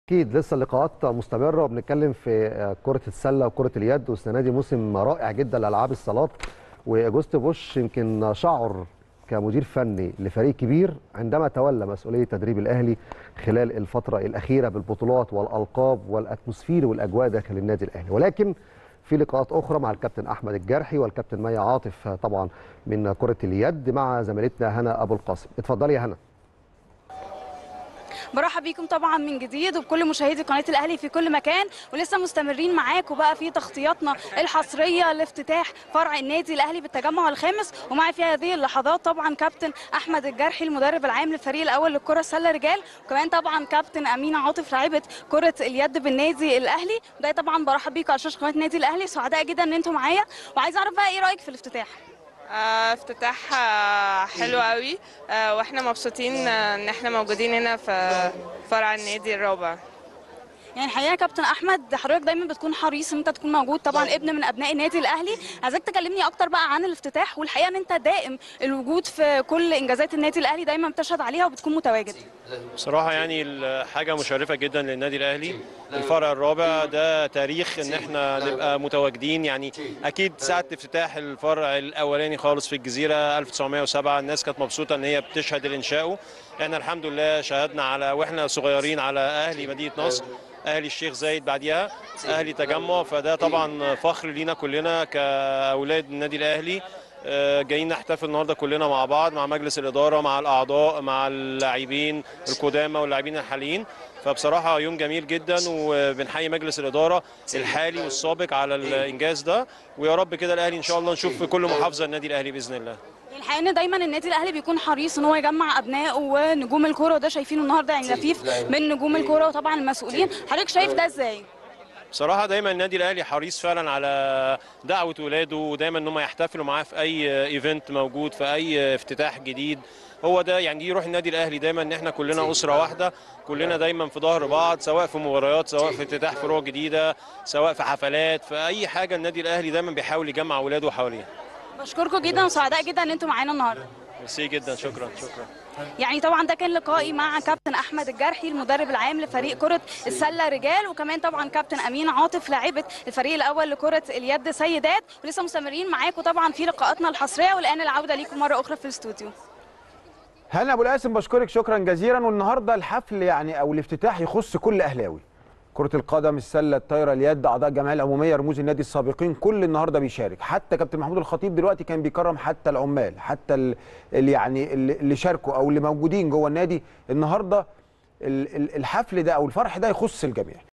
اكيد لسه اللقاءات مستمره وبنتكلم في كره السله وكره اليد والسنه دي موسم رائع جدا لالعاب الصالات واجوست بوش يمكن شعر كمدير فني لفريق كبير عندما تولى مسؤوليه تدريب الاهلي خلال الفتره الاخيره بالبطولات والالقاب والاتموسفير والاجواء داخل النادي الاهلي ولكن في لقاءات اخرى مع الكابتن احمد الجرحي والكابتن مي عاطف طبعا من كره اليد مع زميلتنا هنا ابو القاسم اتفضلي يا هنا برحب بيكم طبعا من جديد وبكل مشاهدي قناه الاهلي في كل مكان ولسه مستمرين معاكم بقى في تغطياتنا الحصريه لافتتاح فرع النادي الاهلي بالتجمع الخامس ومعي في هذه اللحظات طبعا كابتن احمد الجرحي المدرب العام للفريق الاول للكره السله رجال وكمان طبعا كابتن امينه عاطف لاعبه كره اليد بالنادي الاهلي ده طبعا برحب بيكم على شاشه قناه النادي الاهلي سعداء جدا ان انتم معايا وعايز اعرف بقى ايه رايك في الافتتاح آه، افتتاح آه، حلو قوي آه، واحنا مبسوطين آه، ان احنا موجودين هنا في فرع النادي الرابع يعني الحقيقه يا كابتن احمد حضرتك دايما بتكون حريص ان انت تكون موجود طبعا ابن من ابناء النادي الاهلي عايزك تكلمني اكتر بقى عن الافتتاح والحقيقه ان انت دائم الوجود في كل انجازات النادي الاهلي دايما بتشهد عليها وبتكون متواجد بصراحة يعني حاجة مشرفة جدا للنادي الأهلي الفرع الرابع ده تاريخ إن احنا نبقى متواجدين يعني أكيد ساعة افتتاح الفرع الأولاني خالص في الجزيرة 1907 الناس كانت مبسوطة إن هي بتشهد الإنشاء احنا الحمد لله شهدنا على واحنا صغيرين على أهلي مدينة نصر اهلي الشيخ زايد بعديها اهلي تجمع فده طبعا فخر لينا كلنا كاولاد النادي الاهلي آه، جايين نحتفل النهارده كلنا مع بعض مع مجلس الاداره مع الاعضاء مع اللاعبين القدامى واللاعبين الحاليين فبصراحه يوم جميل جدا وبنحيي مجلس الاداره الحالي والسابق على الانجاز ده ويا رب كده الاهلي ان شاء الله نشوف في كل محافظه النادي الاهلي باذن الله الحقيقه ان دايما النادي الاهلي بيكون حريص ان هو يجمع ابنائه ونجوم الكوره وده شايفينه النهارده يعني لفيف من نجوم الكوره وطبعا المسؤولين حضرتك شايف ده ازاي بصراحه دايما النادي الاهلي حريص فعلا على دعوه ولاده ودايما ان هم يحتفلوا معاه في اي ايفنت موجود في اي افتتاح جديد هو ده يعني دي روح النادي الاهلي دايما ان احنا كلنا اسره واحده كلنا دايما في ظهر بعض سواء في مباريات سواء في افتتاح فروع جديده سواء في حفلات في اي حاجه النادي الاهلي دايما بيحاول يجمع اولاده حواليه بشكركم جدا وسعداء جدا ان انتم معانا النهارده ميرسي جدا شكرا شكرا يعني طبعا ده كان لقائي مع كابتن احمد الجرحي المدرب العام لفريق كره السله رجال وكمان طبعا كابتن امين عاطف لاعبه الفريق الاول لكره اليد سيدات ولسه مستمرين معاكم طبعا في لقاءاتنا الحصريه والان العوده ليكم مره اخرى في الاستوديو هنا ابو القاسم بشكرك شكرا جزيلا والنهارده الحفل يعني او الافتتاح يخص كل اهلاوي كرة القدم السلة الطايرة اليد أعضاء الجمعية العمومية رموز النادي السابقين كل النهاردة بيشارك حتى كابتن محمود الخطيب دلوقتي كان بيكرم حتى العمال حتى ال- اللي يعني اللي اللي شاركوا أو اللي موجودين جوه النادي النهاردة ال- ال- الحفل ده أو الفرح ده يخص الجميع